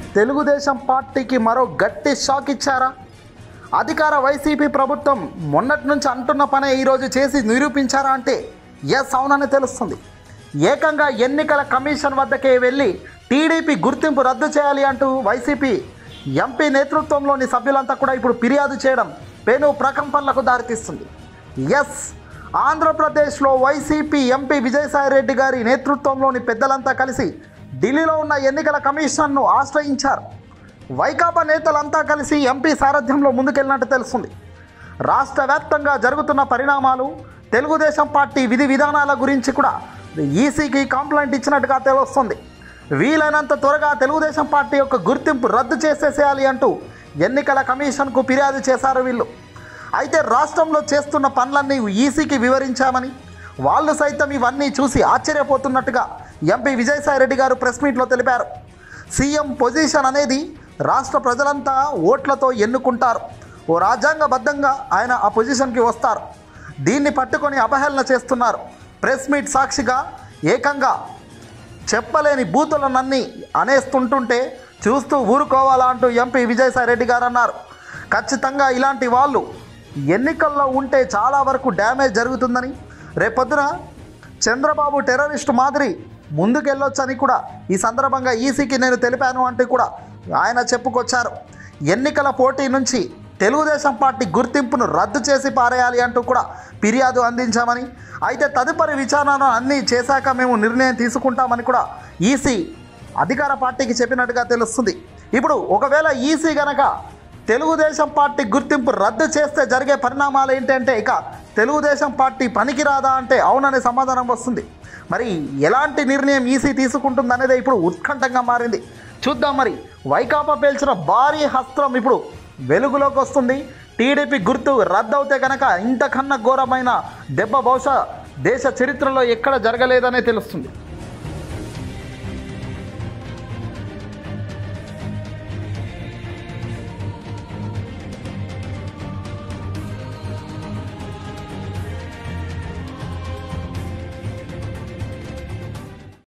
తెలుగుదేశం పార్టీకి మరో గట్టి షాక్ ఇచ్చారా అధికార వైసీపీ ప్రభుత్వం మొన్నటి నుంచి అంటున్న పనే ఈరోజు చేసి నిరూపించారా అంటే ఎస్ అవునని తెలుస్తుంది ఏకంగా ఎన్నికల కమిషన్ వద్దకే వెళ్ళి టీడీపీ గుర్తింపు రద్దు చేయాలి అంటూ వైసీపీ ఎంపీ నేతృత్వంలోని సభ్యులంతా కూడా ఇప్పుడు ఫిర్యాదు చేయడం పెను ప్రకంపనలకు దారితీస్తుంది ఎస్ ఆంధ్రప్రదేశ్లో వైసీపీ ఎంపీ విజయసాయిరెడ్డి గారి నేతృత్వంలోని పెద్దలంతా కలిసి ఢిల్లీలో ఉన్న ఎన్నికల కమిషన్ను ఆశ్రయించారు వైకాపా నేతలంతా కలిసి ఎంపీ సారథ్యంలో ముందుకెళ్ళినట్టు తెలుస్తుంది రాష్ట్ర వ్యాప్తంగా జరుగుతున్న పరిణామాలు తెలుగుదేశం పార్టీ విధి విధానాల గురించి కూడా ఈసీకి కంప్లైంట్ ఇచ్చినట్టుగా తెలుస్తుంది వీలైనంత త్వరగా తెలుగుదేశం పార్టీ యొక్క గుర్తింపు రద్దు చేసేసేయాలి అంటూ ఎన్నికల కమిషన్కు ఫిర్యాదు చేశారు వీళ్ళు అయితే రాష్ట్రంలో చేస్తున్న పనులన్నీ ఈసీకి వివరించామని వాళ్ళు సైతం ఇవన్నీ చూసి ఆశ్చర్యపోతున్నట్టుగా ఎంపీ విజయసాయిరెడ్డి గారు ప్రెస్ మీట్లో తెలిపారు సీఎం పొజిషన్ అనేది రాష్ట్ర ప్రజలంతా ఓట్లతో ఎన్నుకుంటారు ఓ రాజ్యాంగబద్ధంగా ఆయన ఆ పొజిషన్కి వస్తారు దీన్ని పట్టుకొని అపహేళన చేస్తున్నారు ప్రెస్ మీట్ సాక్షిగా ఏకంగా చెప్పలేని బూతులనన్నీ అనేస్తుంటుంటే చూస్తూ ఊరుకోవాలా అంటూ ఎంపీ విజయసాయిరెడ్డి గారు అన్నారు ఖచ్చితంగా ఇలాంటి వాళ్ళు ఎన్నికల్లో ఉంటే చాలా వరకు డ్యామేజ్ జరుగుతుందని రేపొద్దున చంద్రబాబు టెర్రరిస్ట్ మాదిరి ముందుకెళ్ళొచ్చని కూడా ఈ సందర్భంగా ఈసీకి నేను తెలిపాను అంటూ కూడా ఆయన చెప్పుకొచ్చారు ఎన్నికల పోటీ నుంచి తెలుగుదేశం పార్టీ గుర్తింపును రద్దు చేసి పారేయాలి అంటూ కూడా ఫిర్యాదు అందించామని అయితే తదుపరి విచారణ అన్నీ చేశాక మేము నిర్ణయం తీసుకుంటామని కూడా ఈసీ అధికార పార్టీకి చెప్పినట్టుగా తెలుస్తుంది ఇప్పుడు ఒకవేళ ఈసీ గనక తెలుగుదేశం పార్టీ గుర్తింపు రద్దు చేస్తే జరిగే పరిణామాలు ఏంటంటే ఇక తెలుగుదేశం పార్టీ పనికిరాదా అంటే అవుననే సమాధానం వస్తుంది మరి ఎలాంటి నిర్ణయం ఈసీ తీసుకుంటుంది అనేది ఇప్పుడు ఉత్కంఠంగా మారింది చూద్దాం మరి వైకాపా పేల్చిన భారీ హస్త్రం ఇప్పుడు వెలుగులోకి వస్తుంది టీడీపీ గుర్తు రద్దవుతే కనుక ఇంతకన్నా ఘోరమైన దెబ్బ బహుశా దేశ చరిత్రలో ఎక్కడ జరగలేదనే తెలుస్తుంది